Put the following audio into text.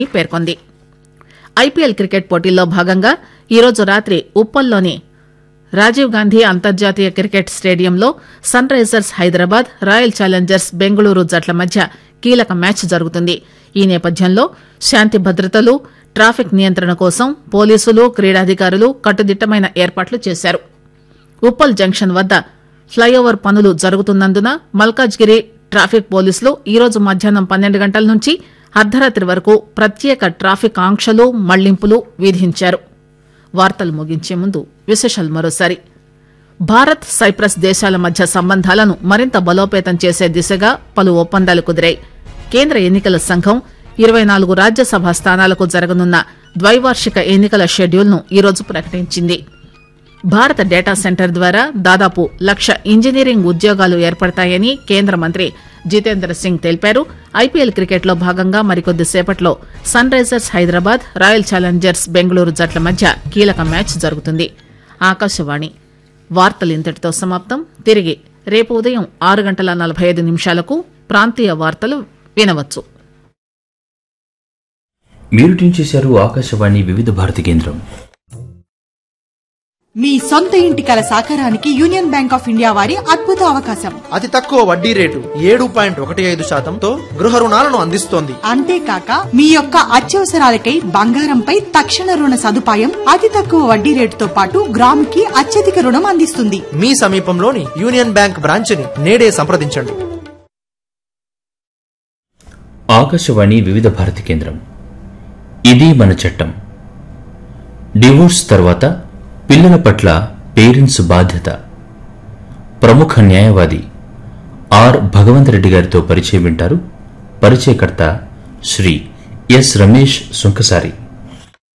పేర్కొంది IPL cricket పోటీల్లో భాగంగా ఈరోజు రాత్రి ఉప్పల్లోని రాజీవ్ గాంధీ అంతర్జాతీయ క్రికెట్ స్టేడియంలో sunrisers Hyderabad royal challengers Bengaluru జట్ల మధ్య కీలక మ్యాచ్ జరుగుతుంది ఈ నేపథ్యంలో శాంతి భద్రతలు ట్రాఫిక్ నియంత్రణ కోసం పోలీసులు క్రీడాధికారులు కట్టుదిట్టమైన ఏర్పాట్లు చేశారు ఉప్పల్ జంక్షన్ వద్ద ఫ్లైఓవర్ పనులు జరుగుతున్నందున మల్కాజ్గిరి ట్రాఫిక్ పోలీసులు ఈరోజు మధ్యాహ్నం పన్నెండు గంటల నుంచి అర్ధరాత్రి వరకు ప్రత్యేక ట్రాఫిక్ ఆంక్షలు మళ్లింపులు విధించారు వార్తలు ముగించే ముందు విశేషాలు మరోసారి భారత్ సైప్రస్ దేశాల మధ్య సంబంధాలను మరింత బలోపేతం చేసే దిశగా పలు ఒప్పందాలు కుదిరాయి కేంద్ర ఎన్నికల సంఘం ఇరవై నాలుగు రాజ్యసభ స్థానాలకు జరగనున్న ద్వైవార్షిక ఎన్నికల షెడ్యూల్ను ఈరోజు ప్రకటించింది భారత డేటా సెంటర్ ద్వారా దాదాపు లక్ష ఇంజనీరింగ్ ఉద్యోగాలు ఏర్పడతాయని కేంద్ర మంత్రి జితేంద్ర సింగ్ తెలిపారు ఐపీఎల్ క్రికెట్లో భాగంగా మరికొద్ది సేపట్లో sunrisers Hyderabad royal challengers Bengaluru జట్ల మధ్య కీలక మ్యాచ్ జరుగుతుంది ఆకాశవాణి వార్తలు ఇంతటితో సమాప్తం తిరిగి రేపు ఉదయం ఆరు గంటల నలభై ఐదు నిమిషాలకు ప్రాంతీయ వార్తలు వినవచ్చు మీరు ట్యూన్ చేశారు ఆకాశవాణి వివిధ భారతి కేంద్రం మీ సొంత ఇంటి కల సాకారానికి యూనియన్ బ్యాంక్ ఆఫ్ ఇండియా వారి అద్భుత అవకాశం అతి తక్కువ వడ్డీ రేటు ఏడు పాయింట్ ఒకటి ఐదు శాతంతో గృహ రుణాలను అందిస్తోంది అంతేకాక మీ యొక్క అత్యవసరాలకై బంగారంపై తక్షణ రుణ సదుపాయం అతి తక్కువ వడ్డీ రేటుతో పాటు గ్రాముకి అత్యధిక రుణం అందిస్తుంది మీ సమీపంలోని యూనియన్ బ్యాంక్ బ్రాంచ్ని నేడే సంప్రదించండి ఆకాశవాణి వివిధ భారతి కేంద్రం ఇది మన చట్టం డివోర్స్ తర్వాత పిల్లల పట్ల పేరెంట్స్ బాధ్యత ప్రముఖ న్యాయవాది ఆర్ భగవంత్ రెడ్డి గారితో పరిచయం వింటారు పరిచయకర్త శ్రీ ఎస్ రమేష్ సుంకసారి